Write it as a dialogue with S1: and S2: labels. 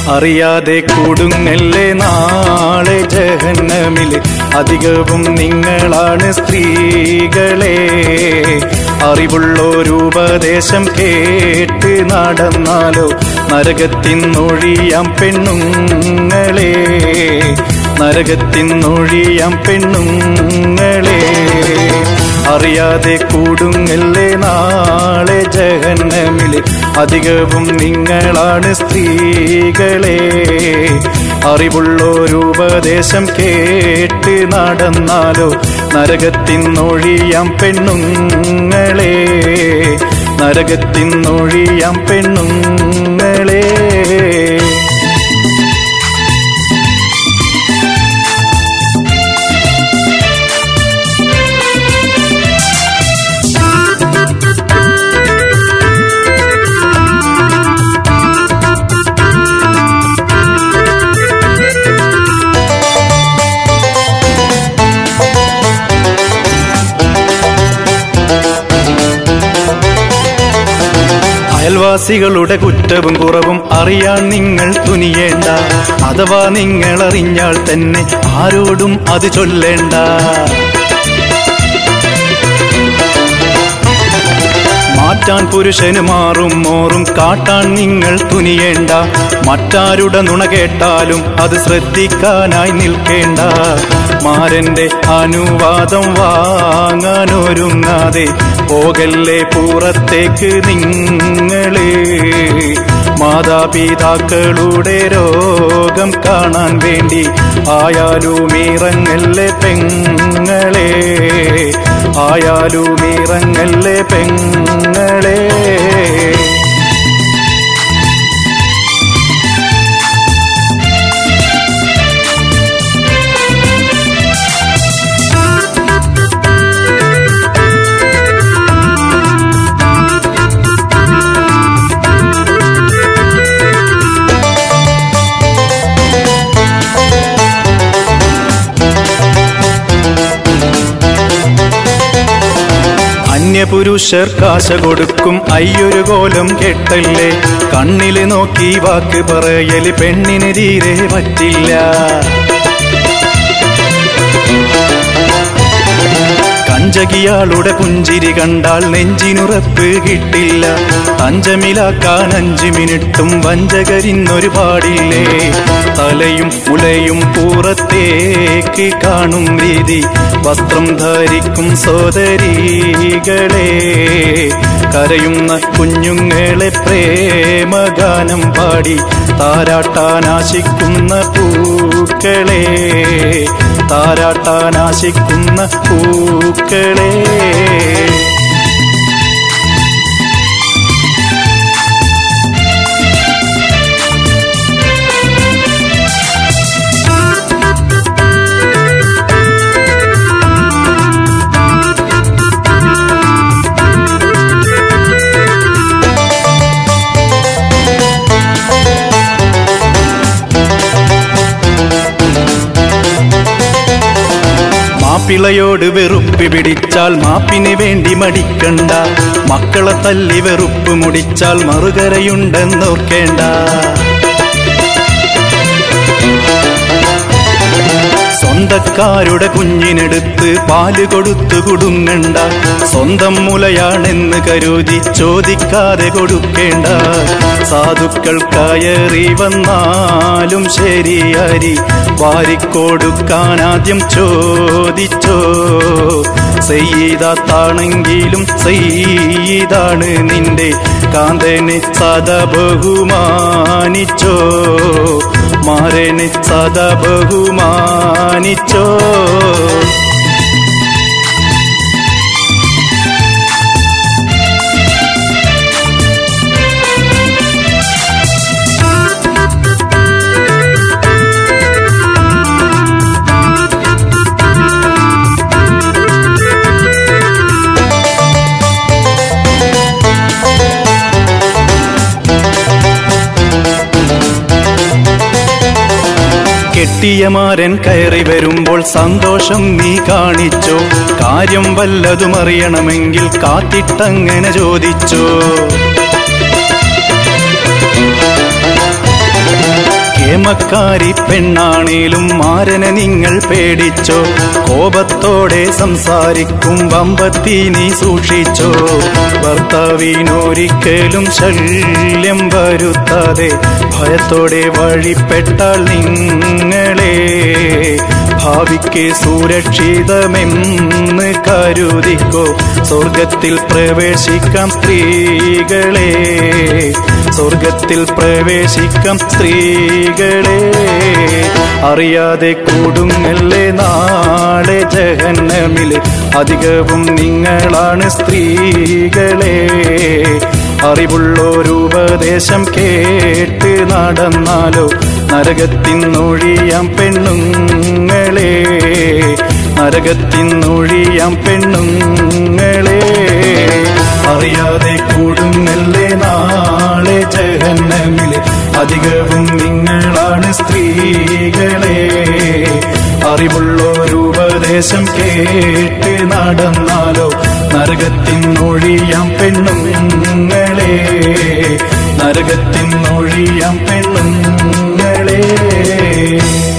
S1: അറിയാതെ കൂടുങ്ങല്ലേ നാളെ ജഹന്നമില് അധികവും നിങ്ങളാണ് സ്ത്രീകളെ അറിവുള്ളോരുപദേശം കേട്ട് നടന്നാലോ നരകത്തിന്നൊഴിയാം പെണ്ണുങ്ങളെ നരകത്തിന്നൊഴിയാം പെണ്ണുങ്ങളെ അറിയാതെ കൂടുങ്ങല്ലേ നാളെ ജഹന്നമില് അധികവും നിങ്ങളാണ് സ്ത്രീകളെ അറിവുള്ളോരുപദേശം കേട്ട് നടന്നാലോ നരകത്തിന്നൊഴിയാം പെണ്ണുങ്ങളെ നരകത്തിന്നൊഴിയാം പെണ്ണുങ്ങളെ അയൽവാസികളുടെ കുറ്റവും കുറവും അറിയാൻ നിങ്ങൾ തുനിയേണ്ട അഥവാ നിങ്ങൾ അറിഞ്ഞാൽ തന്നെ ആരോടും അത് ചൊല്ലേണ്ട മാറ്റാൻ പുരുഷന് മാറും മോറും കാട്ടാൻ നിങ്ങൾ തുനിയേണ്ട മറ്റാരുടെ നുണ കേട്ടാലും അത് ശ്രദ്ധിക്കാനായി നിൽക്കേണ്ട മാരന്റെ അനുവാദം വാങ്ങാനൊരുങ്ങാതെ പോകല്ലേ പുറത്തേക്ക് നിങ്ങളെ മാതാപിതാക്കളുടെ രോഗം കാണാൻ വേണ്ടി ആയാലും ഇറങ്ങല്ലേ പെങ്ങളെ ആയാലും ഇറങ്ങല്ലേ പെങ്ങളെ അന്യപുരുഷർ കാശ കൊടുക്കും അയ്യൊരു കോലം കെട്ടല്ലേ കണ്ണില് നോക്കി വാക്ക് പറയല് പെണ്ണിന് തീരെ പറ്റില്ല കഞ്ചകിയാളുടെ പുഞ്ചിരി കണ്ടാൽ നെഞ്ചിനുറപ്പ് കിട്ടില്ല പഞ്ചമിലാക്കാൻ അഞ്ചു മിനിറ്റും വഞ്ചകരിന്നൊരു പാടില്ലേ തലയും മുലയും പുറത്തേക്ക് കാണും രീതി വസ്ത്രം ധരിക്കും സോദരികളെ കരയുന്ന കുഞ്ഞുങ്ങളെ പ്രേമഗാനം പാടി താരാട്ടാനാശിക്കുന്ന പൂക്കളെ താരാട്ടാനാശിക്കുന്ന പൂക്കളെ മാപ്പിളയോട് വെറുപ്പ് പിടിച്ചാൽ മാപ്പിന് വേണ്ടി മടിക്കണ്ട മക്കളെ തല്ലി വെറുപ്പ് മുടിച്ചാൽ മറുകരയുണ്ടെന്നോർക്കേണ്ട സ്വന്തക്കാരുടെ കുഞ്ഞിനെടുത്ത് പാല് കൊടുത്തു കുടുങ്ങണ്ട സ്വന്തം മുലയാണെന്ന് കരുതി ചോദിക്കാതെ കൊടുക്കേണ്ട സാധുക്കൾ കയറി വന്നാലും ശരിയരി വാരിക്കൊടുക്കാൻ ആദ്യം ചോദിച്ചോ സെയ്താണെങ്കിലും സെയ്താണ് നിന്റെ കാന്തനെ സദാ ബഹുമാനിച്ചോ മാരനെ സദാ ബഹുമാനിച്ചോ കെട്ടിയമാരൻ കയറി വരുമ്പോൾ സന്തോഷം നീ കാണിച്ചോ കാര്യം വല്ലതും അറിയണമെങ്കിൽ കാത്തിട്ടങ്ങനെ ചോദിച്ചോ കേമക്കാരി പെണ്ണാണേലും മാരനെ നിങ്ങൾ പേടിച്ചോ കോപത്തോടെ സംസാരിക്കും വമ്പത്തി നീ സൂക്ഷിച്ചോ ഭർത്താവിനൊരിക്കലും ശല്യം വരുത്താതെ ഭയത്തോടെ വഴിപ്പെട്ടാൽ നിങ്ങളെ ഭാവിക്ക് സുരക്ഷിതമെന്ന് കരുതിക്കോ സ്വർഗത്തിൽ പ്രവേശിക്കാം സ്ത്രീകളെ സ്വർഗത്തിൽ പ്രവേശിക്കാം സ്ത്രീകളെ അറിയാതെ കൂടുങ്ങല്ലേ നാളെ ജഹന്നമില് അധികവും നിങ്ങളാണ് സ്ത്രീകളെ അറിവുള്ളൊരുപദേശം കേട്ട് നടന്നാലോ നരകത്തിന്നൊഴിയാം പെണ്ണുങ്ങളെ നരകത്തിന്നൊഴിയാം പെണ്ണുങ്ങളെ അറിയാതെ കൂടുന്നല്ലേ നാളെ ജഹന്നമില് അധികവും നിങ്ങളാണ് സ്ത്രീകളെ അറിവുള്ളൊരുപദേശം കേട്ട് നടന്നാലോ നരകത്തിനൊഴിയാം പെണ്ണുങ്ങളെ നരകത്തിനൊഴിയാം പെണ്ണുങ്ങളെ